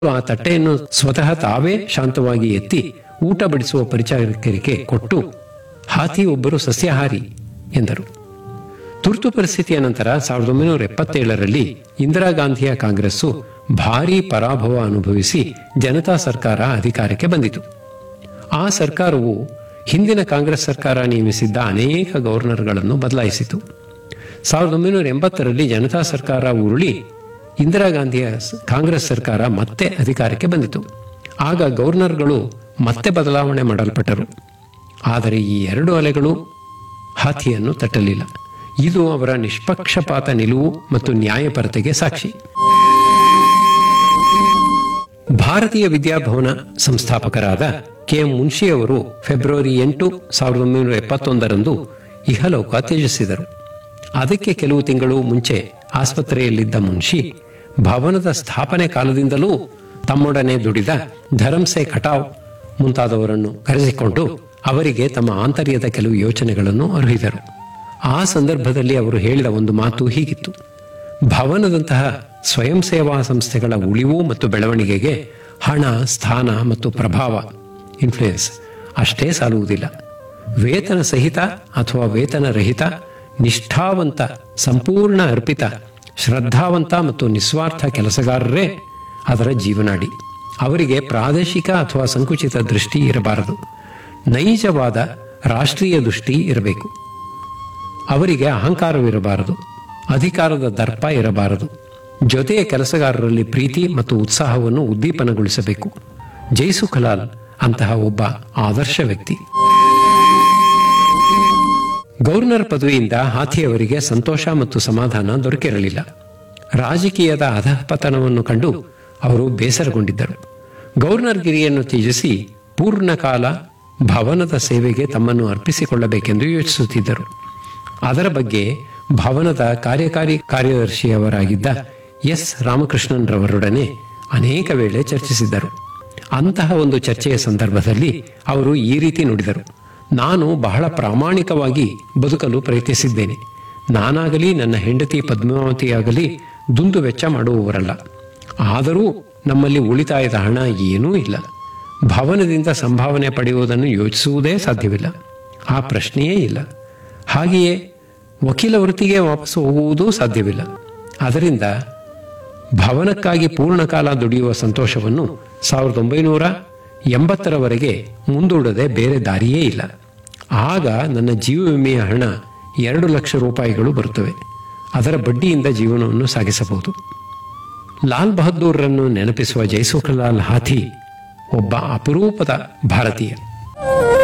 ಆ ತಟ್ಟೆಯನ್ನು ಸ್ವತಃ ತಾವೇ ಶಾಂತವಾಗಿ ಎತ್ತಿ ಊಟ ಬಡಿಸುವ ಪರಿಚಾರಕರಿಗೆ ಕೊಟ್ಟು ಹಾತಿ ಒಬ್ಬರು ಸಸ್ಯಾಹಾರಿ ಎಂದರು ತುರ್ತು ಪರಿಸ್ಥಿತಿಯ ನಂತರ ಸಾವಿರದ ಒಂಬೈನೂರ ಎಪ್ಪತ್ತೇಳರಲ್ಲಿ ಇಂದಿರಾ ಗಾಂಧಿಯ ಕಾಂಗ್ರೆಸ್ಸು ಭಾರೀ ಪರಾಭವ ಅನುಭವಿಸಿ ಜನತಾ ಸರ್ಕಾರ ಅಧಿಕಾರಕ್ಕೆ ಬಂದಿತು ಆ ಸರ್ಕಾರವು ಹಿಂದಿನ ಕಾಂಗ್ರೆಸ್ ಸರ್ಕಾರ ನೇಮಿಸಿದ್ದ ಅನೇಕ ಗವರ್ನರ್ಗಳನ್ನು ಬದಲಾಯಿಸಿತು ಸಾವಿರದ ಒಂಬೈನೂರ ಎಂಬತ್ತರಲ್ಲಿ ಜನತಾ ಸರ್ಕಾರ ಉರುಳಿ ಇಂದಿರಾ ಗಾಂಧಿಯ ಸ- ಕಾಂಗ್ರೆಸ್ ಸರ್ಕಾರ ಮತ್ತೆ ಅಧಿಕಾರಕ್ಕೆ ಬಂದಿತು ಆಗ ಗವರ್ನರ್ಗಳು ಮತ್ತೆ ಬದಲಾವಣೆ ಮಾಡಲ್ಪಟ್ಟರು ಆದರೆ ಈ ಎರಡು ಅಲೆಗಳು ಹಾಥಿಯನ್ನು ತಟ್ಟಲಿಲ್ಲ ಇದು ಅವರ ನಿಷ್ಪಕ್ಷಪಾತ ನಿಲುವು ಮತ್ತು ನ್ಯಾಯಪರತೆಗೆ ಸಾಕ್ಷಿ ಭಾರತೀಯ ವಿದ್ಯಾಭವನ ಸಂಸ್ಥಾಪಕರಾದ ಕೆ ಎಂ ಮುನ್ಷಿಯವರು ಫೆಬ್ರವರಿ ಎಂಟು ಸಾವಿರದ ಒಂಬೈನೂರ ಎಪ್ಪತ್ತೊಂದರಂದು ಇಹಲೋಕ ತ್ಯಜಿಸಿದರು ಅದಕ್ಕೆ ಕೆಲವು ತಿಂಗಳು ಮುಂಚೆ ಆಸ್ಪತ್ರೆಯಲ್ಲಿದ್ದ ಮುನ್ಷಿ ಭವನದ ಸ್ಥಾಪನೆ ಕಾಲದಿಂದಲೂ ತಮ್ಮೊಡನೆ ದುಡಿದ ಧರಂಸೆ ಖಟಾವ್ ಮುಂತಾದವರನ್ನು ಕರೆಸಿಕೊಂಡು ಅವರಿಗೆ ತಮ್ಮ ಆಂತರ್ಯದ ಕೆಲವು ಯೋಚನೆಗಳನ್ನು ಅರಿಹಿದರು ಆ ಸಂದರ್ಭದಲ್ಲಿ ಅವರು ಹೇಳಿದ ಒಂದು ಮಾತು ಹೀಗಿತ್ತು ಭವನದಂತಹ ಸ್ವಯಂ ಸೇವಾ ಸಂಸ್ಥೆಗಳ ಉಳಿವು ಮತ್ತು ಬೆಳವಣಿಗೆಗೆ ಹಣ ಸ್ಥಾನ ಮತ್ತು ಪ್ರಭಾವ ಇನ್ಫ್ಲೂಯೆನ್ಸ್ ಅಷ್ಟೇ ಸಾಲುವುದಿಲ್ಲ ವೇತನ ಸಹಿತ ಅಥವಾ ವೇತನ ರಹಿತ ನಿಷ್ಠಾವಂತ ಸಂಪೂರ್ಣ ಅರ್ಪಿತ ಶ್ರದ್ಧಾವಂತ ಮತ್ತು ನಿಸ್ವಾರ್ಥ ಕೆಲಸಗಾರರೇ ಅದರ ಜೀವನಾಡಿ ಅವರಿಗೆ ಪ್ರಾದೇಶಿಕ ಅಥವಾ ಸಂಕುಚಿತ ದೃಷ್ಟಿ ಇರಬಾರದು ನೈಜವಾದ ರಾಷ್ಟ್ರೀಯ ದೃಷ್ಟಿ ಇರಬೇಕು ಅವರಿಗೆ ಅಹಂಕಾರವಿರಬಾರದು ಅಧಿಕಾರದ ದರ್ಪ ಇರಬಾರದು ಜೊತೆಯ ಕೆಲಸಗಾರರಲ್ಲಿ ಪ್ರೀತಿ ಮತ್ತು ಉತ್ಸಾಹವನ್ನು ಉದ್ದೀಪನಗೊಳಿಸಬೇಕು ಜೈಸುಖಲಾಲ್ ಅಂತಹ ಒಬ್ಬ ಆದರ್ಶ ವ್ಯಕ್ತಿ ಗವರ್ನರ್ ಪದವಿಯಿಂದ ಹಾಥಿಯವರಿಗೆ ಸಂತೋಷ ಮತ್ತು ಸಮಾಧಾನ ದೊರಕಿರಲಿಲ್ಲ ರಾಜಕೀಯದ ಅಧಃಪತನವನ್ನು ಕಂಡು ಅವರು ಬೇಸರಗೊಂಡಿದ್ದರು ಗವರ್ನರ್ ಗಿರಿಯನ್ನು ತ್ಯಜಿಸಿ ಪೂರ್ಣಕಾಲ ಭವನದ ಸೇವೆಗೆ ತಮ್ಮನ್ನು ಅರ್ಪಿಸಿಕೊಳ್ಳಬೇಕೆಂದು ಯೋಚಿಸುತ್ತಿದ್ದರು ಅದರ ಬಗ್ಗೆ ಭವನದ ಕಾರ್ಯಕಾರಿ ಕಾರ್ಯದರ್ಶಿಯವರಾಗಿದ್ದ ಎಸ್ ರಾಮಕೃಷ್ಣನ್ ರವರೊಡನೆ ಅನೇಕ ವೇಳೆ ಚರ್ಚಿಸಿದ್ದರು ಅಂತಹ ಒಂದು ಚರ್ಚೆಯ ಸಂದರ್ಭದಲ್ಲಿ ಅವರು ಈ ರೀತಿ ನುಡಿದರು ನಾನು ಬಹಳ ಪ್ರಾಮಾಣಿಕವಾಗಿ ಬದುಕಲು ಪ್ರಯತ್ನಿಸಿದ್ದೇನೆ ನಾನಾಗಲಿ ನನ್ನ ಹೆಂಡತಿ ಪದ್ಮಾವತಿಯಾಗಲಿ ದುಂದು ವೆಚ್ಚ ಮಾಡುವವರಲ್ಲ ಆದರೂ ನಮ್ಮಲ್ಲಿ ಉಳಿತಾಯದ ಹಣ ಏನೂ ಇಲ್ಲ ಭವನದಿಂದ ಸಂಭಾವನೆ ಪಡೆಯುವುದನ್ನು ಯೋಚಿಸುವುದೇ ಸಾಧ್ಯವಿಲ್ಲ ಆ ಪ್ರಶ್ನೆಯೇ ಇಲ್ಲ ಹಾಗೆಯೇ ವಕೀಲ ವೃತ್ತಿಗೆ ವಾಪಸ್ಸು ಹೋಗುವುದೂ ಸಾಧ್ಯವಿಲ್ಲ ಅದರಿಂದ ಭವನಕ್ಕಾಗಿ ಪೂರ್ಣಕಾಲ ದುಡಿಯುವ ಸಂತೋಷವನ್ನು ಸಾವಿರದ ಒಂಬೈನೂರ ಎಂಬತ್ತರವರೆಗೆ ಮುಂದೂಡದೆ ಬೇರೆ ದಾರಿಯೇ ಇಲ್ಲ ಆಗ ನನ್ನ ಜೀವ ವಿಮೆಯ ಹಣ ಎರಡು ಲಕ್ಷ ರೂಪಾಯಿಗಳು ಬರುತ್ತವೆ ಅದರ ಬಡ್ಡಿಯಿಂದ ಜೀವನವನ್ನು ಸಾಗಿಸಬಹುದು ಲಾಲ್ ಬಹದ್ದೂರ್ರನ್ನು ನೆನಪಿಸುವ ಜೈಸುಖಲಾಲ್ ಹಾಥಿ ಒಬ್ಬ ಅಪರೂಪದ ಭಾರತೀಯ